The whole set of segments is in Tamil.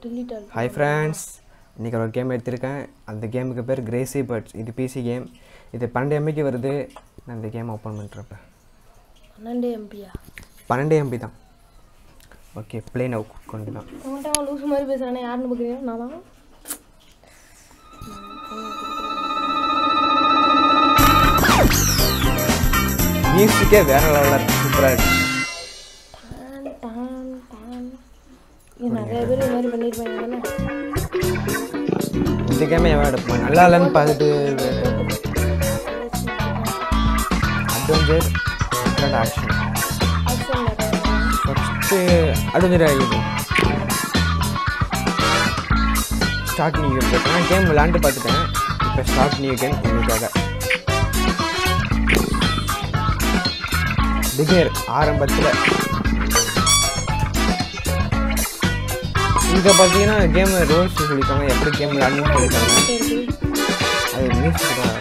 delete ஆல் ஹாய் ஃப்ரெண்ட்ஸ் இன்றைக்கி ஒரு கேம் எடுத்திருக்கேன் அந்த கேமுக்கு பேர் கிரேசி பர்ட்ஸ் இது பிசி கேம் இது பன்னெண்டு எம்பிக்கு வருது நான் இந்த கேம் ஓப்பன் பண்ணிட்டுருப்பேன் பன்னெண்டு எம்பியா பன்னெண்டு எம்பி தான் ஓகே ப்ளே நவ் கொண்டு தான் உங்கள்கிட்ட அவன் லூஸ் மாதிரி பேசுகிறானே யாருன்னு பார்க்குறீங்க நான் தான் மியூசிக்கே வேறு லெவலில் இருக்குது சூப்பராக இருக்குது டான், டான், டான். இது நிறைய பேர் இது மாதிரி பண்ணியிருப்பாங்க தானே இந்த கேமே எவன் எடுப்பான் நல்லா இல்லைன்னு பார்த்துட்டு adventure and action action first adventure ஆகிடுது ஸ்டார்ட் நியூ கேம் நான் கேம் விளாண்டு பார்த்துட்டேன் இப்போ ஸ்டார்ட் நியூ கேம் உங்களுக்காக பிகினர் ஆரம்பத்தில் இங்கே பார்த்தீங்கன்னா கேம் ரோல்ஸ் சொல்லியிருக்காங்க எப்படி கேம் விளாடணும்னு சொல்லியிருக்காங்க அது மியூசிக் தான்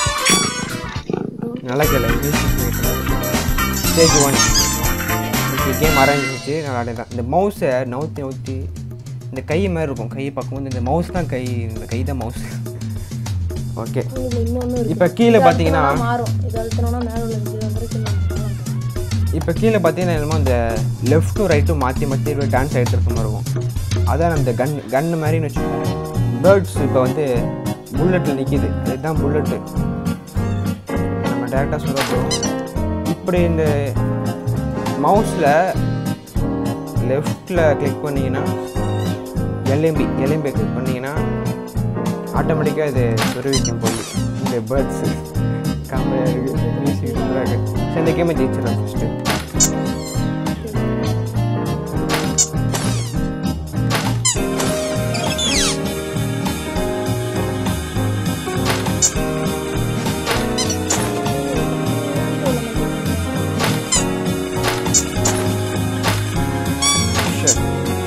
நல்லா கேளு music stage one okay game ஆரம்பிச்சிச்சு நான் விளாடுதான் இந்த மவுஸை நவுத்தி நவுத்தி இந்த கை மாதிரி இருக்கும் கை பார்க்கும்போது இந்த மவுஸ் தான் கை இந்த கை தான் மவுஸ் ஓகே இதில் இன்னொன்று இருக்கு இப்போ கீழே பார்த்தீங்கன்னா மாறும் இது அழுத்தினோன்னா மேலே உள்ள இது வரைக்கும் இப்போ கீழே பார்த்தீங்கன்னா என்னமோ இந்த லெஃப்ட்டும் ரைட்டும் மாற்றி மாற்றி டான்ஸ் ஆகிட்டு இருக்க மாதிரி இருக்கும் அதான் அந்த கன் கன்னு மாதிரின்னு வச்சுக்கோங்க பேர்ட்ஸ் இப்போ வந்து புல்லட்டில் நிற்கிது அதுதான் புல்லட்டு நம்ம டேரெக்டாக சொல்ல போகிறோம் இப்படி இந்த மவுஸில் லெஃப்டில் கிளிக் பண்ணிங்கன்னா எல்எம்பி எல்எம்பி கிளிக் பண்ணிங்கன்னா ஆட்டோமேட்டிக்காக இது சொருவிக்கும் போய் இந்த பேர்ட்ஸு காமெடியாக இருக்குது மியூசிக் சூப்பராக இருக்குது சரி இந்த கேமை ஜெயிச்சிடலாம் ஃபஸ்ட்டு Sure.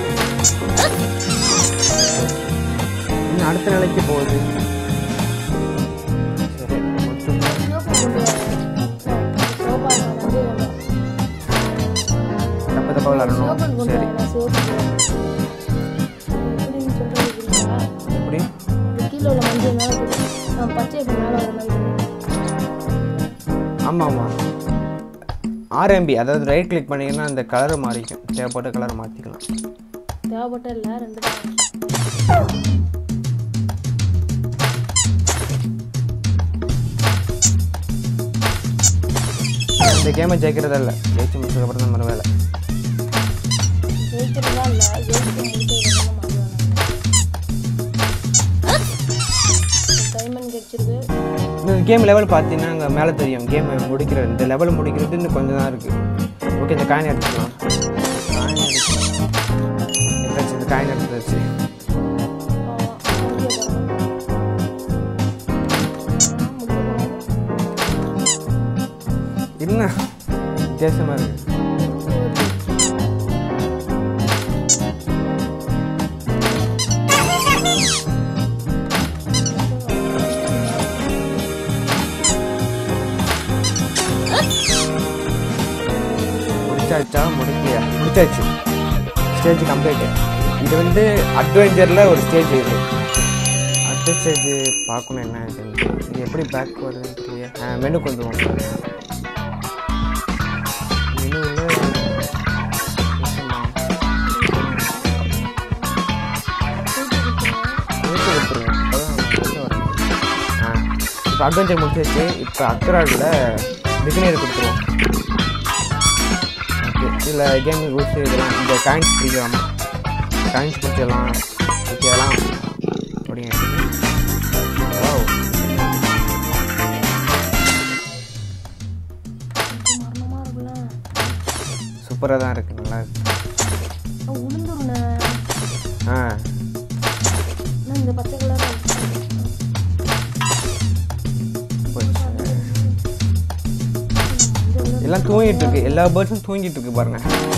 இன்னும் அடுத்த நிலைக்கு போகுது சரி முடிச்சுட்டோம். தப்பு தப்பாக விளாடணும் சரி எப்படி ஆமாம் ஆமாம் ஆர்எம்பி அதாவது ரைட் கிளிக் பண்ணிங்கன்னா அந்த கலர் மாறிக்கும் தேவைப்பட்ட கலர் மாற்றிக்கலாம் தேவைப்பட்ட இல்லை ரெண்டு தான் இந்த கேமை ஜெயிக்கிறதா இல்லை ஜெயிச்சு முடிச்சதுக்கப்புறம் தான் மறு வேலை ஜெயிக்கிறதா இல்லை ஜெயிச்சு முடிச்சதுக்கப்புறம் டைமண்ட் கிடைச்சிருக்கு இந்த கேம் லெவல் பார்த்தீங்கன்னா அங்கே மேலே தெரியும் கேம் முடிக்கிற இந்த லெவல் முடிக்கிறது இன்னும் கொஞ்சம் தான் இருக்குது ஓகே இந்த காயின் எடுத்துக்கலாம் காயின் எடுத்தாச்சு இந்த காயின் எடுத்தாச்சு என்ன வித்தியாசமாக இருக்குது முடிச்சாச்சா முடிக்கலையா முடிச்சாச்சு ஸ்டேஜ் கம்ப்ளீட் இது வந்து அட்வென்ச்சரில் ஒரு ஸ்டேஜ் இது அடுத்த ஸ்டேஜ் பார்க்கணும் என்ன இதுன்னு. இது எப்படி பேக் வருதுன்னு தெரியல மெனு கொண்டு வாங்க மெனுவில் இப்போ அட்வென்ச்சர் முடிச்சாச்சு இப்போ அக்ராடில் பிகினர் கொடுத்துருவோம் ஓகே இதில் கேம் ரூல்ஸ் இதெல்லாம் இந்த காயின்ஸ் பிடிக்கலாம் காயின்ஸ் பிடிச்சிடலாம் ஓகேலாம் அப்படிங்க வாவ் மரணமா இருக்குல்ல சூப்பராக தான் இருக்குது நல்லா இருக்கு உளுந்துருண்ணே ஆ இந்த பச்சை கலர் போச்சு. எல்லாம் தூங்கிட்டு இருக்கு எல்லா பேர்ட்ஸும் தூங்கிட்டு இருக்கு பாருங்க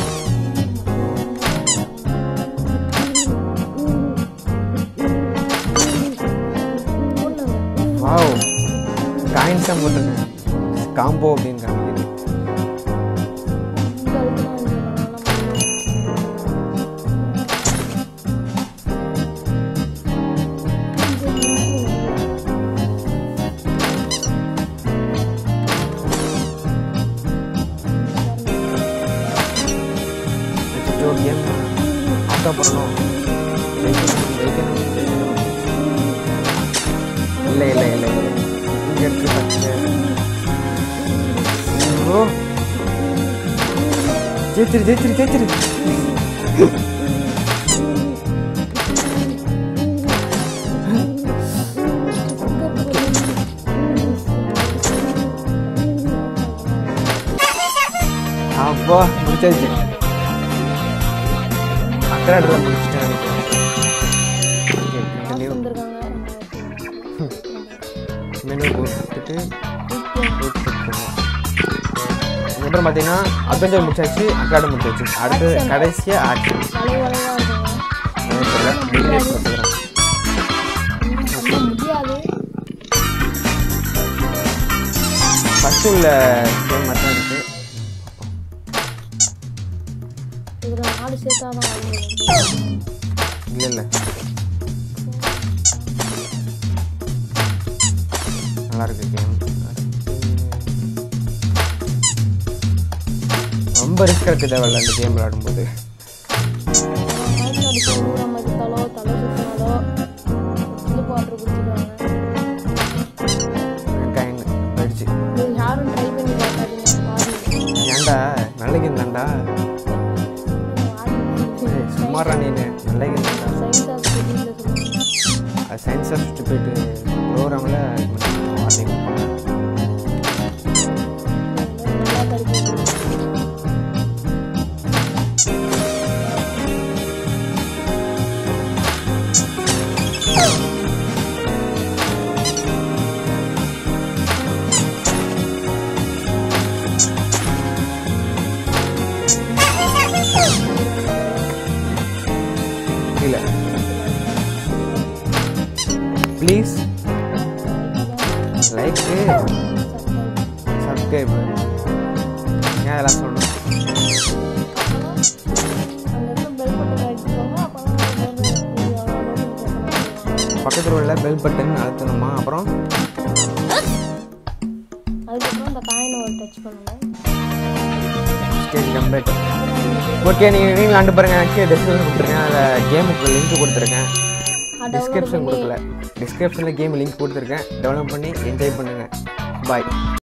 வாவ் காயின்ஸ் தான் போட்டிருக்கேன் காம்போ அப்படின்னு காமிக்குது தோத்தா போடணும் ஜெயிக்கணும் ஜெயிக்கணும் ஜெயிக்கணும் இல்லை இல்லை இல்லை இல்லை இங்கே இருக்கு ஃபஸ்ட்டு ஓ ஜெயிச்சிரு ஜெயிச்சிரு ஜெயிச்சிரு அப்பா முடிச்சாச்சு அக்கறை இடத்துல முடிச்சிட்டேன் நினைக்கிறேன் Okay, continue. வந்திருக்காங்க மெனு கொடுத்துட்டு root set பண்ணுவோம். அதுக்கப்புறம் பார்த்தீங்கன்னா அட்வென்ச்சர் முடிச்சாச்சு அக்காடமி முடிச்சாச்சு அடுத்து கடைசியாக ஆக்ஷன் வளைவு வளைவா இருக்குங்க தெரியல டிகிரேட் பார்த்துக்கிறேன் பண்ண முடியாது ஃபஸ்ட்டு உள்ள கேம் மட்டும் இருக்கு இதுல நாலு சேர்த்தா தான் வர முடியும் இல்லை இல்லை நல்லா இருக்கு கேம் ரொம்ப ரிஸ்க் எடுக்க தேவையில்ல இந்த கேம் விளையாடும்போது மாதிரி அடிச்சு நூறு மதித்தாலோ தலை சுத்தினாலோ இது பாட்டு குடிச்சிடுவாங்க டைம் போயிடுச்சு இது யாரும் ட்ரை பண்ணி பார்க்காதீங்க பாருங்க ஏன்டா நல்ல கேம் தான்டா ஏய், சும்மாடா நீ நல்ல கேம் தான்டா சயின்ஸ் ஆஃப் ஸ்டடீஸில் சொல்லுவாங்க அது சயின்ஸ் வச்சுட்டு போயிட்டு ப்ரோக்ராமில் வார்னிங் நல்லா படிக்கணும் கீழே ப்ளீஸ் லைக்கு சப்ஸ்கிரைப் ஏன் அதெல்லாம் சொல்லணும் பக்கத்தில் உள்ள பெல் பட்டன் அழுத்தணுமா அப்புறம் அதுக்கப்புறம் இந்த காயினை ஒரு டச் பண்ணணும் ஸ்டேஜ் கம்ப்ளீட் ஓகே நீங்கள் நீங்கள் ஆண்டு பாருங்க கீழே டிஸ்கிரிப்ஷன் கொடுத்துருக்கேன் அதில் கேமுக்கு லிங்க் கொடுத்துருக்கேன் டிஸ்கிரிப்ஷன் கொடுக்கல டிஸ்கிரிப்ஷனில் கேம் லிங்க் கொடுத்துருக்கேன் டெவலப் பண்ணி என்ஜாய் பண்ணுங்கள் பாய்